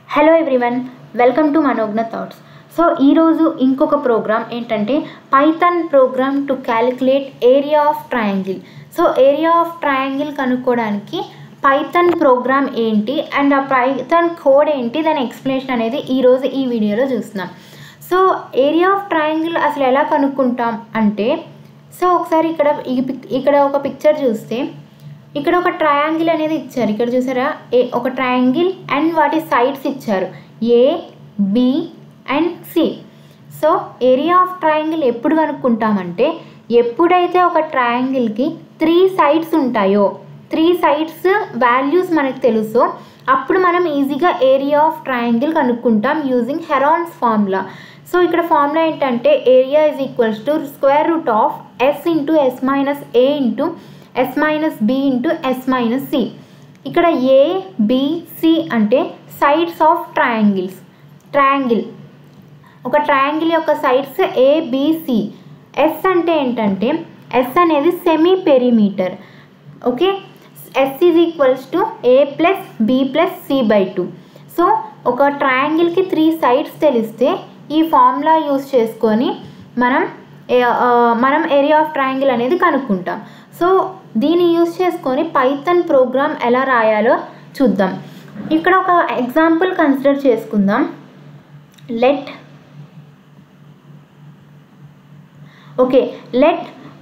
hello everyone welcome to Manogna thoughts so ఈరోజు ఇంకొక program ఏంటంటే Python program to calculate area of triangle so area of triangle కనుక్కోవడానికి Python program ఏంటి and ఆ Python code ఏంటి దాని ఎక్స్ప్లెనేషన్ అనేది ఈరోజు ఈ వీడియోలో చూస్తున్నాం సో ఏరియా ఆఫ్ ట్రయాంగిల్ అసలు ఎలా కనుక్కుంటాం అంటే సో ఒకసారి ఇక్కడ ఈ పిక్ ఇక్కడ ఒక పిక్చర్ చూస్తే ఇక్కడ ఒక ట్రయాంగిల్ అనేది ఇచ్చారు ఇక్కడ చూసారా ఏ ఒక ట్రయాంగిల్ అండ్ వాటి సైడ్స్ ఇచ్చారు A B and C so area of triangle ఎప్పుడు కనుక్కుంటామంటే ఎప్పుడైతే ఒక ట్రయాంగిల్కి త్రీ సైడ్స్ ఉంటాయో త్రీ సైడ్స్ వాల్యూస్ మనకు తెలుసో అప్పుడు మనం ఈజీగా ఏరియా ఆఫ్ ట్రయాంగిల్ కనుక్కుంటాం యూజింగ్ హెరాన్స్ ఫార్ములా సో ఇక్కడ ఫార్ములా ఏంటంటే area is equals to square root of S into S minus A into S minus B into S minus C ఇక్కడ A B C అంటే sides of triangles triangle ఒక triangle యొక్క sides A B C S అంటే ఏంటంటే S అనేది semi perimeter okay S is equals to A plus B plus C by two so ఒక ట్రయాంగిల్కి three sides తెలిస్తే ఈ ఫార్ములా యూస్ చేసుకొని మనం మనం ఏరియా ఆఫ్ ట్రయాంగిల్ అనేది కనుక్కుంటాం సో దీన్ని యూస్ చేసుకొని పైథన్ ప్రోగ్రామ్ ఎలా రాయాలో చూద్దాం ఇక్కడ ఒక ఎగ్జాంపుల్ కన్సిడర్ చేసుకుందాం లెట్ ఓకే లెట్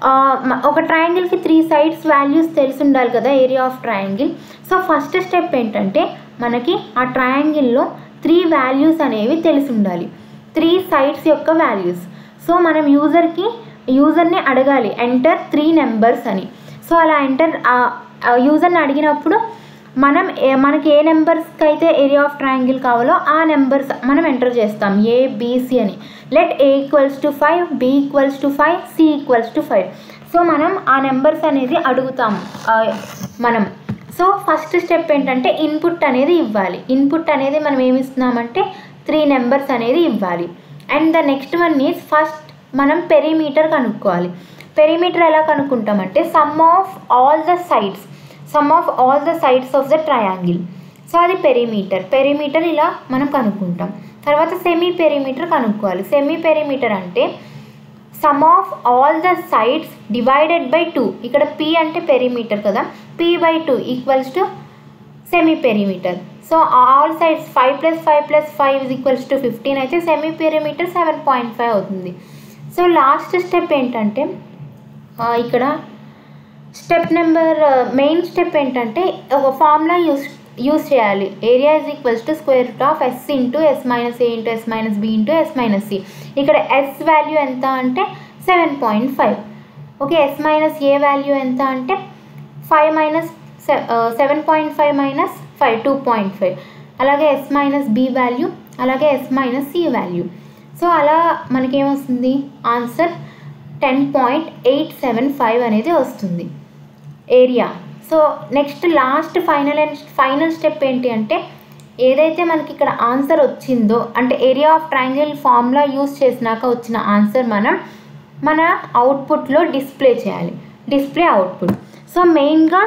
ఒక ట్రయాంగిల్కి త్రీ సైడ్స్ వాల్యూస్ తెలిసి ఉండాలి కదా area of triangle so first step ఏంటంటే మనకి ఆ ట్రయాంగిల్లో త్రీ వాల్యూస్ అనేవి తెలిసి ఉండాలి త్రీ సైడ్స్ యొక్క వాల్యూస్ సో మనం యూజర్కి యూజర్ని అడగాలి ఎంటర్ త్రీ నెంబర్స్ అని సో అలా ఎంటర్ యూజర్ని అడిగినప్పుడు మనం మనకి ఏ నెంబర్స్కి అయితే ఏరియా ఆఫ్ ట్రయాంగిల్ కావాలో ఆ నెంబర్స్ మనం ఎంటర్ చేస్తాం ఏ బీసీ అని let A equals to five B equals to five C equals to five so మనం ఆ నెంబర్స్ అనేది అడుగుతాం మనం సో ఫస్ట్ స్టెప్ ఏంటంటే ఇన్పుట్ అనేది ఇవ్వాలి ఇన్పుట్ అనేది మనం ఏమి ఇస్తున్నామంటే త్రీ నెంబర్స్ అనేది ఇవ్వాలి and the next one is first మనం పెరిమీటర్ కనుక్కోవాలి పెరిమీటర్ ఎలా కనుక్కుంటామంటే sum of all the sides sum of all the sides of the triangle so అది పెరిమీటర్ పెరిమీటర్ ఇలా మనం కనుక్కుంటాం తర్వాత సెమీ పెరిమీటర్ కనుక్కోవాలి సెమీ పెరిమీటర్ అంటే sum of all the sides divided by two ఇక్కడ పి అంటే పెరిమీటర్ కదా P by two equals to semi perimeter so all sides five plus five plus five is equals to fifteen అయితే semi perimeter seven point five అవుతుంది so last step ఏంటంటే ఇక్కడ step number main step ఏంటంటే ఒక formula use use చేయాలి area is equals to square root of S into S minus A into S minus B into S minus C ఇక్కడ S value ఎంత అంటే seven point five okay S minus A value ఎంత అంటే five minus seven point five minus five two point five అలాగే S minus B value అలాగే S minus C value so అలా మనకేమొస్తుంది answer ten point eight seven five అనేది వస్తుంది area so next last final and final step ఏంటి అంటే ఏదైతే మనకి ఇక్కడ ఆన్సర్ వచ్చిందో అంటే area of triangle formula use చేసినాక వచ్చిన ఆన్సర్ మనం మన అవుట్పుట్లో డిస్ప్లే చేయాలి డిస్ప్లే అవుట్పుట్ సో మెయిన్గా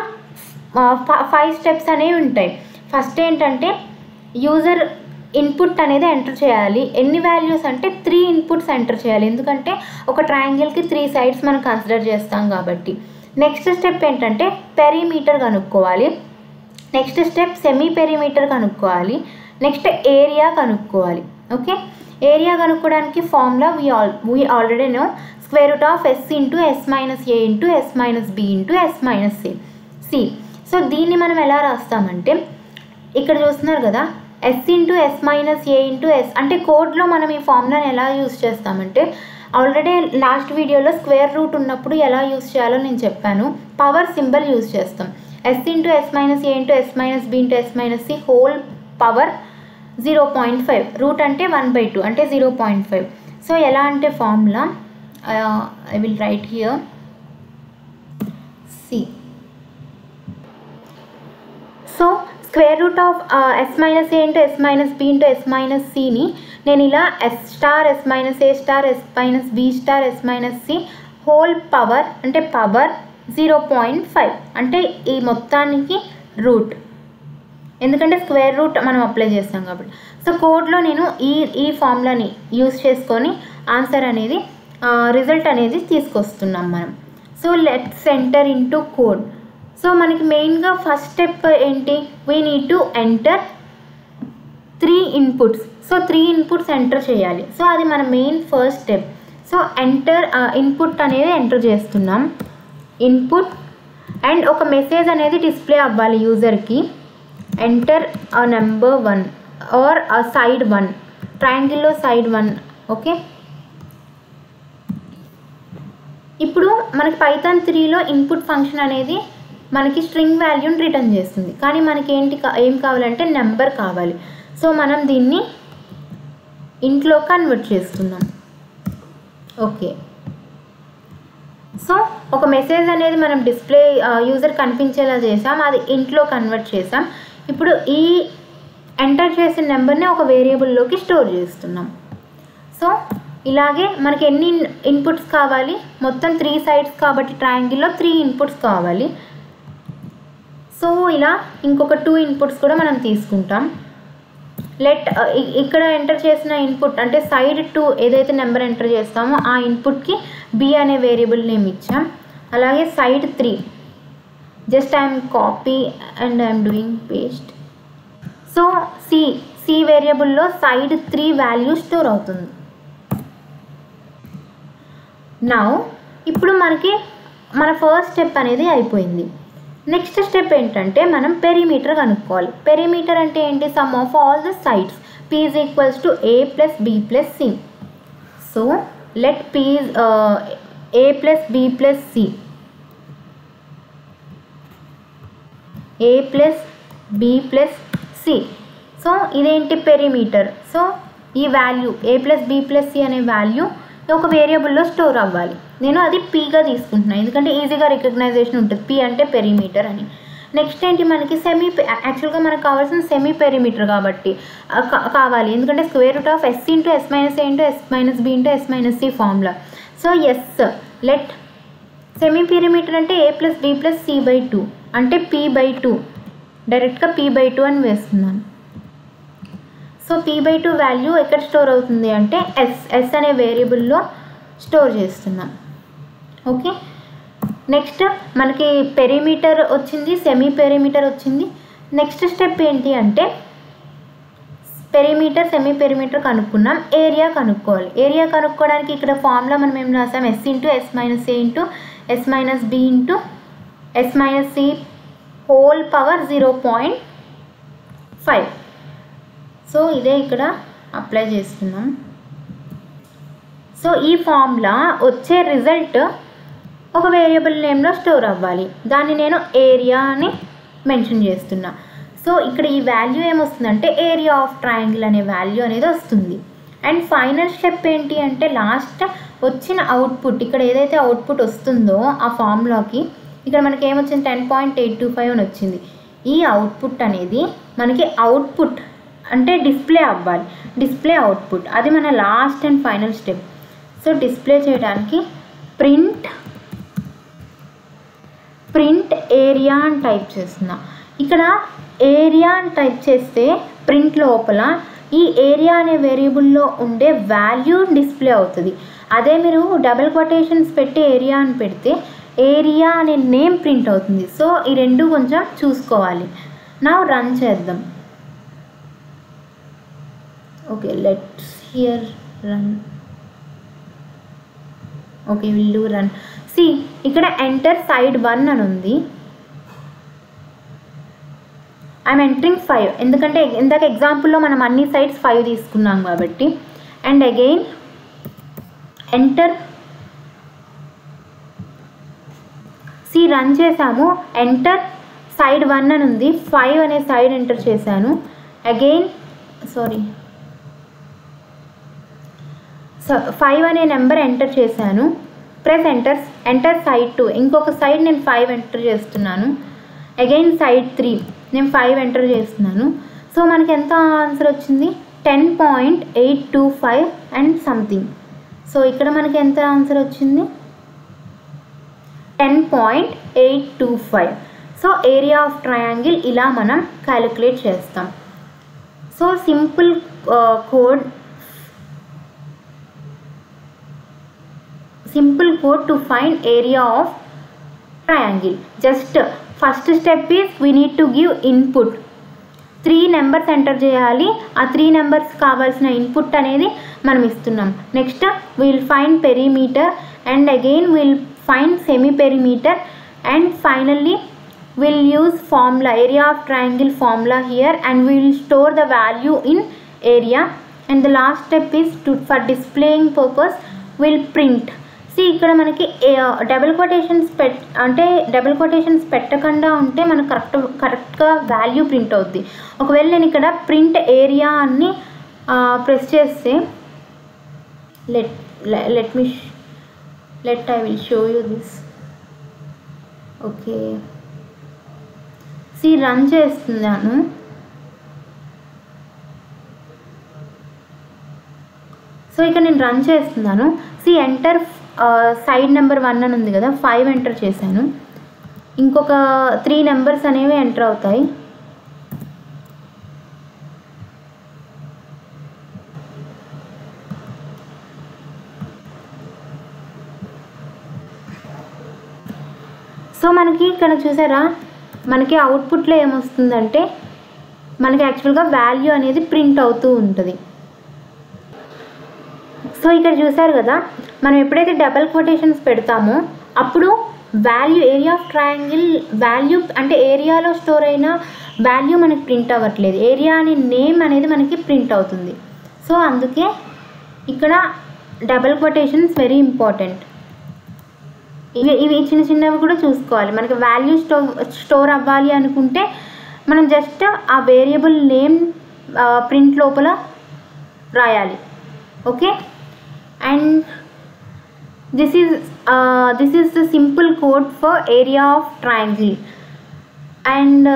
ఫైవ్ స్టెప్స్ అనేవి ఉంటాయి ఫస్ట్ ఏంటంటే యూజర్ ఇన్పుట్ అనేది ఎంటర్ చేయాలి ఎన్ని వాల్యూస్ అంటే త్రీ ఇన్పుట్స్ ఎంటర్ చేయాలి ఎందుకంటే ఒక ట్రయాంగిల్కి త్రీ సైడ్స్ మనం కన్సిడర్ చేస్తాం కాబట్టి నెక్స్ట్ స్టెప్ ఏంటంటే పెరిమీటర్ కనుక్కోవాలి నెక్స్ట్ స్టెప్ సెమీ పెరిమీటర్ కనుక్కోవాలి నెక్స్ట్ ఏరియా కనుక్కోవాలి ఓకే ఏరియా కనుక్కోవడానికి formula we all we already know square root of S into S minus A into S minus B into S minus C C so దీన్ని మనం ఎలా రాస్తామంటే ఇక్కడ చూస్తున్నారు కదా S into S minus A into S అంటే కోడ్లో మనం ఈ ఫార్ములాని ఎలా యూస్ చేస్తామంటే ఆల్రెడీ లాస్ట్ వీడియోలో స్క్వేర్ రూట్ ఉన్నప్పుడు ఎలా యూస్ చేయాలో నేను చెప్పాను పవర్ సింబల్ యూస్ చేస్తాం S into S minus A into S minus B into S minus C whole power zero point five root అంటే వన్ బై టూ అంటే జీరో పాయింట్ ఫైవ్ సో ఎలా అంటే formula I will write here C so square root of S minus A into S minus B into S minus సిని నేను ఇలా S star S minus A star S minus B star S minus C whole power అంటే power zero point five అంటే ఈ మొత్తానికి route ఎందుకంటే square route మనం apply చేస్తాం కాబట్టి సో కోడ్లో నేను ఈ ఈ ఫార్ములాని యూస్ చేసుకొని ఆన్సర్ అనేది రిజల్ట్ అనేది తీసుకొస్తున్నాం మనం so let's enter into code so మనకి మెయిన్గా ఫస్ట్ స్టెప్ ఏంటి we need to enter three inputs so three inputs enter చేయాలి సో అది మన main first step so enter input అనేది ఎంటర్ చేస్తున్నాం ఇన్పుట్ అండ్ ఒక మెసేజ్ అనేది డిస్ప్లే అవ్వాలి యూజర్కి ఎంటర్ ఆ నెంబర్ వన్ ఆర్ ఆ సైడ్ వన్ ట్రయాంగిల్లో సైడ్ వన్ ఓకే ఇప్పుడు మనకి పైథాన్ త్రీలో ఇన్పుట్ ఫంక్షన్ అనేది మనకి స్ట్రింగ్ వాల్యూని రిటర్న్ చేస్తుంది కానీ మనకి ఏంటి కా- ఏం కావాలంటే నెంబర్ కావాలి సో మనం దీన్ని ఇంట్లో కన్వర్ట్ చేస్తున్నాం ఓకే సో ఒక మెసేజ్ అనేది మనం డిస్ప్లే యూజర్ కనిపించేలా చేసాం అది ఇంట్లో కన్వర్ట్ చేసాం ఇప్పుడు ఈ ఎంటర్ చేసిన నెంబర్ని ఒక వేరియబుల్లోకి స్టోర్ చేస్తున్నాం సో ఇలాగే మనకి ఎన్ని ఇన్పుట్స్ కావాలి మొత్తం త్రీ సైడ్స్ కాబట్టి ట్రయాంగిల్లో త్రీ ఇన్పుట్స్ కావాలి సో ఇలా ఇంకొక టూ ఇన్పుట్స్ కూడా మనం తీసుకుంటాం లెట్ ఇక్కడ ఎంటర్ చేసిన ఇన్పుట్ అంటే సైడ్ టూ ఏదైతే నెంబర్ ఎంటర్ చేస్తామో ఆ ఇన్పుట్కి బి అనే వేరియబుల్ నేమ్ ఇచ్చాం అలాగే side three just I'm copy and I'm doing paste so C C వేరియబుల్లో సైడ్ త్రీ వాల్యూ స్టోర్ అవుతుంది నౌ ఇప్పుడు మనకి మన ఫస్ట్ స్టెప్ అనేది అయిపోయింది నెక్స్ట్ స్టెప్ ఏంటంటే మనం పెరిమీటర్ కనుక్కోవాలి పెరిమీటర్ అంటే ఏంటి sum of all the sides P is equals to A plus B plus C so let P A plus B plus C A plus B plus C so ఇదేంటి perimeter so ఈ value A plus B plus C అనే value ఒక వేరియబుల్లో store అవ్వాలి నేను అది పీగా తీసుకుంటున్నాను ఎందుకంటే ఈజీగా రికగ్నైజేషన్ ఉంటుంది పీ అంటే పెరిమీటర్ అని నెక్స్ట్ ఏంటి మనకి సెమీ యాక్చువల్గా మనకు కావాల్సిన సెమీ పెరిమీటర్ కాబట్టి ఆ, కా- కావాలి ఎందుకంటే square root of S into S minus A into S minus B into S minus C formula so S let semi perimeter అంటే A plus B plus C by two అంటే P by two డైరెక్ట్గా P by two అని వేస్తున్నాను so P by two value ఎక్కడ store అవుతుంది అంటే S S అనే వేరియబుల్లో స్టోర్ చేస్తున్నాం ఓకే నెక్స్ట్ మనకి పెరిమీటర్ వచ్చింది సెమీ పెరిమీటర్ వచ్చింది నెక్స్ట్ స్టెప్ ఏంటి అంటే పెరిమీటర్ సెమీ పెరిమీటర్ కనుక్కున్నాం ఏరియా కనుక్కోవాలి ఏరియా కనుక్కోవడానికి ఇక్కడ ఫార్ములా మనం ఏం రాసాం S into S minus A into S minus B into S minus C whole power zero point five so ఇదే ఇక్కడ అప్లై చేస్తున్నాం సో ఈ ఫార్ములా వచ్చే రిజల్ట్ ఒక వేరియబుల్ నేమ్లో స్టోర్ అవ్వాలి దాన్ని నేను ఏరియా అని మెన్షన్ చేస్తున్నా సో ఇక్కడ ఈ వాల్యూ ఏమొస్తుందంటే ఏరియా ఆఫ్ ట్రయాంగిల్ అనే వాల్యూ అనేది వస్తుంది అండ్ ఫైనల్ స్టెప్ ఏంటి అంటే లాస్ట్ వచ్చిన అవుట్పుట్ ఇక్కడ ఏదైతే అవుట్పుట్ వస్తుందో ఆ ఫార్ములాకి ఇక్కడ మనకి ఏమొచ్చింది ten point eight two five అని వచ్చింది ఈ అవుట్పుట్ అనేది మనకి అవుట్పుట్ అంటే డిస్ప్లే అవ్వాలి డిస్ప్లే అవుట్పుట్ అది మన last and final step so display చేయడానికి ప్రింట్ ప్రింట్ ఏరియా అని టైప్ చేస్తున్నా ఇక్కడ ఏరియా అని టైప్ చేస్తే ప్రింట్ లోపల ఈ ఏరియా అనే వేరియబుల్లో ఉండే వాల్యూ డిస్ప్లే అవుతుంది అదే మీరు డబుల్ కొటేషన్స్ పెట్టి ఏరియా అని పెడితే ఏరియా అనే నేమ్ ప్రింట్ అవుతుంది సో ఈ రెండు కొంచెం చూసుకోవాలి నా రన్ చేద్దాం okay let's here run okay will do run C ఇక్కడ ఎంటర్ సైడ్ వన్ అని ఉంది ఐఎమ్ ఎంటరింగ్ ఫైవ్ ఎందుకంటే ఇందాక ఎగ్జాంపుల్లో మనం అన్ని సైడ్స్ ఫైవ్ తీసుకున్నాం కాబట్టి and again enter C run చేసాము ఎంటర్ సైడ్ వన్ అని ఉంది ఫైవ్ అనే సైడ్ ఎంటర్ చేశాను అగైన్ సారీ సో ఫైవ్ అనే నెంబర్ ఎంటర్ చేశాను press enter enter side two ఇంకొక సైడ్ నేను ఫైవ్ ఎంటర్ చేస్తున్నాను అగైన్ సైడ్ త్రీ నేను ఫైవ్ ఎంటర్ చేస్తున్నాను సో మనకి ఎంత ఆన్సర్ వచ్చింది ten point eight two five and something so ఇక్కడ మనకి ఎంత ఆన్సర్ వచ్చింది ten point eight two five so area of triangle ఇలా మనం క్యాలిక్యులేట్ చేస్తాం so simple code simple code to find area of triangle just first step is we need to give input three numbers enter చేయాలి ఆ three numbers కావాల్సిన input అనేది మనం ఇస్తున్నాం next will find perimeter and again will find semi perimeter and finally will use formula area of triangle formula here and will store the value in area and the last step is to for displaying purpose will print C ఇక్కడ మనకి double quotations పెట్ అంటే double quotations పెట్టకుండా ఉంటే మనకు correct కరెక్ట్గా value print అవుద్ది ఒకవేళ నేను ఇక్కడ ప్రింట్ ఏరియా అని ప్రెస్ చేస్తే let let me let I will show you this okay C run చేస్తున్నాను సో ఇక్కడ నేను రన్ చేస్తున్నాను C enter side number one అని ఉంది కదా ఫైవ్ ఎంటర్ చేశాను ఇంకొక త్రీ నెంబర్స్ అనేవి ఎంటర్ అవుతాయి సో మనకి ఇక్కడ చూసారా మనకి అవుట్పుట్లో ఏమొస్తుందంటే మనకి యాక్చువల్గా వాల్యూ అనేది ప్రింట్ అవుతూ ఉంటుంది సో ఇక్కడ చూసారు కదా మనం ఎప్పుడైతే డబల్ కొటేషన్స్ పెడతామో అప్పుడు value area of triangle value అంటే ఏరియాలో స్టోర్ అయిన వాల్యూ మనకి ప్రింట్ అవ్వట్లేదు ఏరియా అనే నేమ్ అనేది మనకి ప్రింట్ అవుతుంది సో అందుకే ఇక్కడ డబల్ కొటేషన్స్ వెరీ ఇంపార్టెంట్ ఇవి ఇవి చిన్న చిన్నవి కూడా చూసుకోవాలి మనకి వాల్యూ స్టో స్టోర్ అవ్వాలి అనుకుంటే మనం జస్ట్ ఆ వేరియబుల్ నేమ్ ప్రింట్ లోపల రాయాలి okay and this is this is the simple code for area of triangle and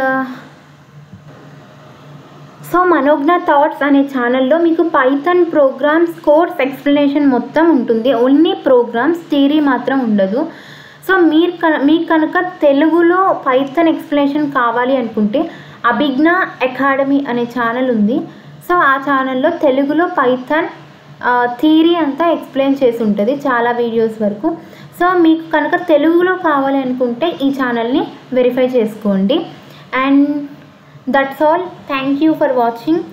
so Manogna thoughts అనే ఛానల్లో మీకు పైథన్ ప్రోగ్రామ్స్ కోర్స్ ఎక్స్ప్లెనేషన్ మొత్తం ఉంటుంది ఓన్లీ ప్రోగ్రామ్స్ థియరీ మాత్రం ఉండదు సో మీరు క మీకు కనుక తెలుగులో పైథన్ ఎక్స్ప్లెనేషన్ కావాలి అనుకుంటే అభిజ్ఞ అకాడమీ అనే ఛానల్ ఉంది సో ఆ ఛానల్లో తెలుగులో పైథన్ థియరీ అంతా ఎక్స్ప్లెయిన్ చేసి ఉంటుంది చాలా వీడియోస్ వరకు సో మీకు కనుక తెలుగులో కావాలి అనుకుంటే ఈ ఛానల్ని వెరిఫై చేసుకోండి and that's all thank you for watching